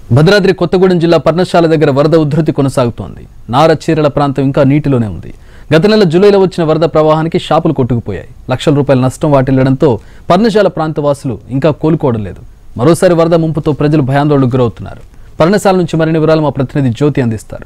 భద్రాద్రి కొత్తగూడెం జిల్లా పర్ణశాల దగ్గర వరద ఉధృతి కొనసాగుతోంది నార చీరల ప్రాంతం ఇంకా నీటిలోనే ఉంది గత నెల జూలైలో వచ్చిన వరద ప్రవాహానికి షాపులు కొట్టుకుపోయాయి లక్షల రూపాయల నష్టం వాటిల్లడంతో పర్ణశాల ప్రాంత వాసులు ఇంకా కోలుకోవడం లేదు మరోసారి వరద ముంపుతో ప్రజలు భయాందోళనకు గురవుతున్నారు పర్ణశాల నుంచి మరిన్ని వివరాలు మా ప్రతినిధి జ్యోతి అందిస్తారు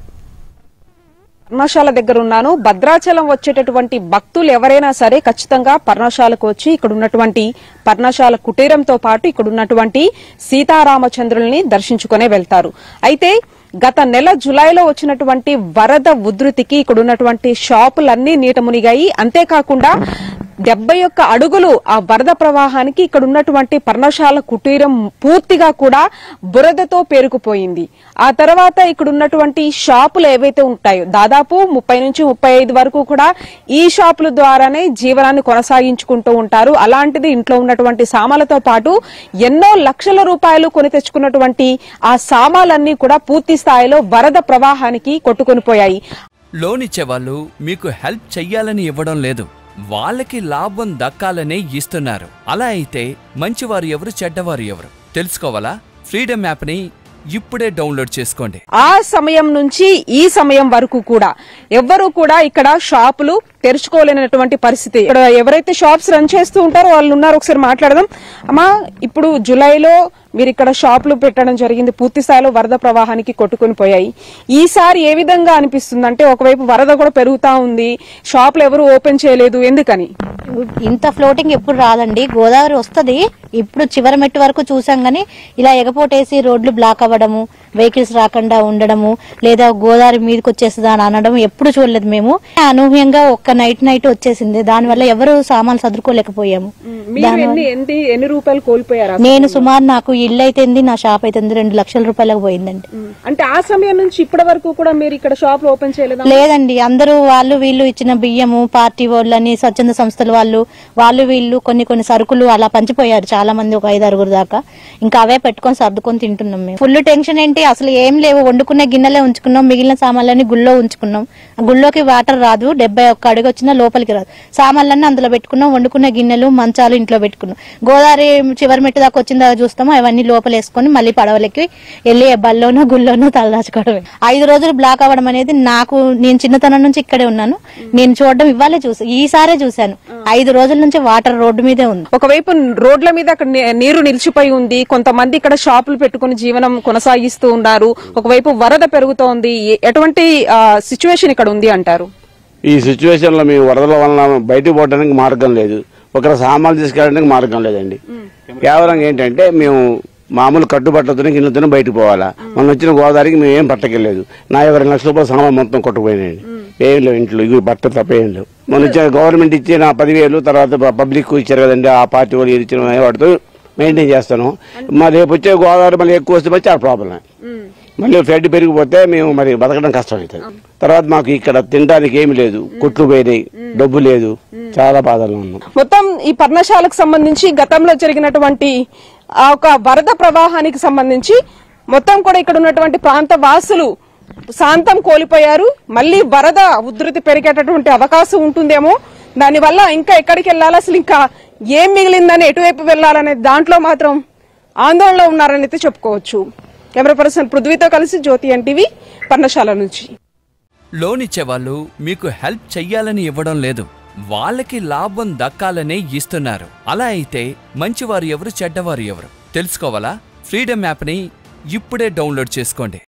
పర్ణశాల దగ్గర ఉన్నాను భద్రాచలం వచ్చేటటువంటి భక్తులు ఎవరైనా సరే ఖచ్చితంగా పర్ణశాలకు వచ్చి ఇక్కడ ఉన్నటువంటి పర్ణశాల కుటీరంతో పాటు ఇక్కడ ఉన్నటువంటి సీతారామచంద్రుల్ని దర్శించుకునే వెళ్తారు అయితే గత నెల జులైలో వచ్చినటువంటి వరద ఉధృతికి ఇక్కడ ఉన్నటువంటి షాపులన్నీ నీట మునిగాయి అంతేకాకుండా డెబ్బై ఒక్క అడుగులు ఆ వరద ప్రవాహానికి ఇక్కడ ఉన్నటువంటి పర్ణశాల కుటీరం పూర్తిగా కూడా బురదతో పేరుకుపోయింది ఆ తర్వాత ఇక్కడ ఉన్నటువంటి షాపులు ఏవైతే ఉంటాయో దాదాపు ముప్పై నుంచి ముప్పై ఐదు వరకు కూడా ఈ షాపుల ద్వారానే జీవనాన్ని కొనసాగించుకుంటూ ఉంటారు అలాంటిది ఇంట్లో ఉన్నటువంటి సామాన్లతో పాటు ఎన్నో లక్షల రూపాయలు కొని తెచ్చుకున్నటువంటి ఆ సామాన్లన్నీ కూడా పూర్తి స్థాయిలో వరద ప్రవాహానికి కొట్టుకొని పోయాయి లోన్ ఇచ్చేవాళ్ళు మీకు హెల్ప్ చెయ్యాలని ఇవ్వడం లేదు వాళ్ళకి లాభం దక్కాలనే ఇస్తున్నారు అలా అయితే మంచివారు ఎవరు చెడ్డవారు ఎవరు తెలుసుకోవాలా ఫ్రీడమ్ యాప్ని ఇప్పుడే డౌన్లోడ్ చేసుకోండి ఆ సమయం నుంచి ఈ సమయం వరకు కూడా ఎవ్వరూ కూడా ఇక్కడ షాపులు తెరుచుకోలేనటువంటి పరిస్థితి ఇక్కడ ఎవరైతే షాప్స్ రన్ చేస్తూ ఉంటారో వాళ్ళు ఉన్నారు ఒకసారి మాట్లాడదాం అమ్మా ఇప్పుడు జూలైలో మీరు ఇక్కడ షాపులు పెట్టడం జరిగింది పూర్తి స్థాయిలో వరద ప్రవాహానికి కొట్టుకుని పోయాయి ఈసారి ఏ విధంగా అనిపిస్తుంది అంటే ఒకవైపు వరద కూడా పెరుగుతా ఉంది షాపులు ఎవరు ఓపెన్ చేయలేదు ఎందుకని ఇంత ఫ్లోటింగ్ ఎప్పుడు రాదండి గోదావరి వస్తది ఇప్పుడు చివరి మెట్టు వరకు చూసాం గానీ ఇలా ఎగపోటేసి రోడ్లు బ్లాక్ అవ్వడము వెహికల్స్ రాకుండా ఉండడము లేదా గోదావరి మీదకి వచ్చేస్తుందా అని అనడం ఎప్పుడు చూడలేదు మేము అనూహ్యంగా ఒక్క నైట్ నైట్ వచ్చేసింది దానివల్ల ఎవరు సామాన్లు సదురుకోలేకపోయాము మీరు ఎన్ని ఎన్ని ఎన్ని రూపాయలు కోల్పోయారు నేను సుమారు నాకు ఇల్లు అయితేంది నా షాప్ అయితేంది రెండు లక్షల రూపాయలకు పోయిందండి అంటే ఆ సమయం నుంచి ఇప్పటి వరకు కూడా మీరు ఇక్కడ షాపులు ఓపెన్ చేయలేదా లేదండి అందరూ వాళ్ళు వీళ్ళు ఇచ్చిన బియ్యము పార్టీ వాళ్ళని స్వచ్ఛంద సంస్థల వాళ్ళు వాళ్ళు వీళ్ళు కొన్ని కొన్ని సరుకులు అలా పంచిపోయారు చాలా మంది ఒక ఐదు ఆరుగురు దాకా ఇంకా అవే పెట్టుకొని సర్దుకొని తింటున్నాం మేము ఫుల్ టెన్షన్ ఏంటి అసలు ఏం లేవు వండుకునే గిన్నెలే ఉంచుకున్నాం మిగిలిన సామాన్లన్నీ గుళ్ళో ఉంచుకున్నాం ఆ గుళ్ళోకి వాటర్ రాదు డెబ్బై ఒక్క అడుగు వచ్చినా లోపలికి రాదు సామాన్లన్నీ అందులో పెట్టుకున్నాం వండుకునే గిన్నెలు మంచాలు ఇంట్లో పెట్టుకున్నాం గోదావరి చివరి మెట్టు దాకా వచ్చిందా చూస్తాము అవన్నీ లోపల వేసుకొని మళ్ళీ పడవలకి వెళ్ళి బల్లోనో గుళ్ళోనో తలదాచుకోవడమే ఐదు రోజులు బ్లాక్ అవ్వడం అనేది నాకు నేను చిన్నతనం నుంచి ఇక్కడే ఉన్నాను నేను చూడడం ఇవ్వాలే చూసాను ఈసారే చూశాను ఐదు రోజుల నుంచి వాటర్ రోడ్డు మీదే ఉంది ఒకవైపు రోడ్ల మీద అక్కడ నీ- నీరు నిలిచిపోయి ఉంది కొంతమంది ఇక్కడ షాపులు పెట్టుకుని జీవనం కొనసాగిస్తూ ఉన్నారు ఒకవైపు వరద పెరుగుతోంది ఎ- ఎటువంటి సిచ్యువేషన్ ఇక్కడ ఉంది అంటారు ఈ సిచ్యువేషన్ లో మేము వరదల వలన బయటకు పోవడానికి మార్గం లేదు ఒకరి సామాన్లు తీసుకెళ్ళడానికి మార్గం లేదండి కేవలం ఏంటంటే మేము మామూలు కట్టుబట్టలతోనే ఇళ్ళతోనే బయటకు పోవాలా మొన్న వచ్చిన గోదావరికి మేము ఏం పట్టకెళ్ళలేదు నా ఇరవై లక్షల రూపాయల సామాన్ మొత్తం కొట్టుకుపోయినాయండి ఏం లేవు ఇంట్లో ఇవి బట్ట తప్ప ఏం లేవు మొన్న ఇచ్చిన గవర్నమెంట్ ఇచ్చిన పదివేలు తర్వాత పబ్లిక్ ఇచ్చారు కదండి ఆ పార్టీ వాళ్ళు ఇది ఇచ్చిన వాటితో మెయింటైన్ చేస్తాను మరి రేపు వచ్చే గోదావరి మళ్ళీ ఎక్కువ వస్తే వచ్చి ఆ ప్రాబ్లం మళ్ళీ ఫ్లడ్ పెరిగిపోతే మేము మరి బతకడం కష్టం అవుతుంది తర్వాత మాకు ఇక్కడ తినడానికి ఏమి లేదు కొట్లు పోయినాయి డబ్బు లేదు చాలా బాధలు ఉన్నాం మొత్తం ఈ పర్ణశాలకు సంబంధించి గతంలో జరిగినటువంటి ఆ ఒక వరద ప్రవాహానికి సంబంధించి మొత్తం కూడా ఇక్కడ ఉన్నటువంటి ప్రాంత వాసులు శాంతం కోల్పోయారు మళ్ళీ వరద ఉధృతి పెరిగేటటువంటి అవకాశం ఉంటుందేమో దానివల్ల ఇంకా ఎక్కడికి వెళ్ళాలి అసలు ఇంకా ఏం మిగిలిందని ఎటువైపు వెళ్ళాలనే దాంట్లో మాత్రం ఆందోళనలో ఉన్నారని అయితే చెప్పుకోవచ్చు కెమెరా పర్సన్ పృథ్వీతో కలిసి జ్యోతి ఎన్టీవీ పర్ణశాల నుంచి లోన్ ఇచ్చేవాళ్ళు మీకు హెల్ప్ చెయ్యాలని ఇవ్వడం లేదు వాళ్ళకి లాభం దక్కాలనే ఇస్తున్నారు అలా అయితే మంచివారు ఎవరు చెడ్డవారు ఎవరు తెలుసుకోవాలా ఫ్రీడమ్ యాప్ని ఇప్పుడే డౌన్లోడ్ చేసుకోండి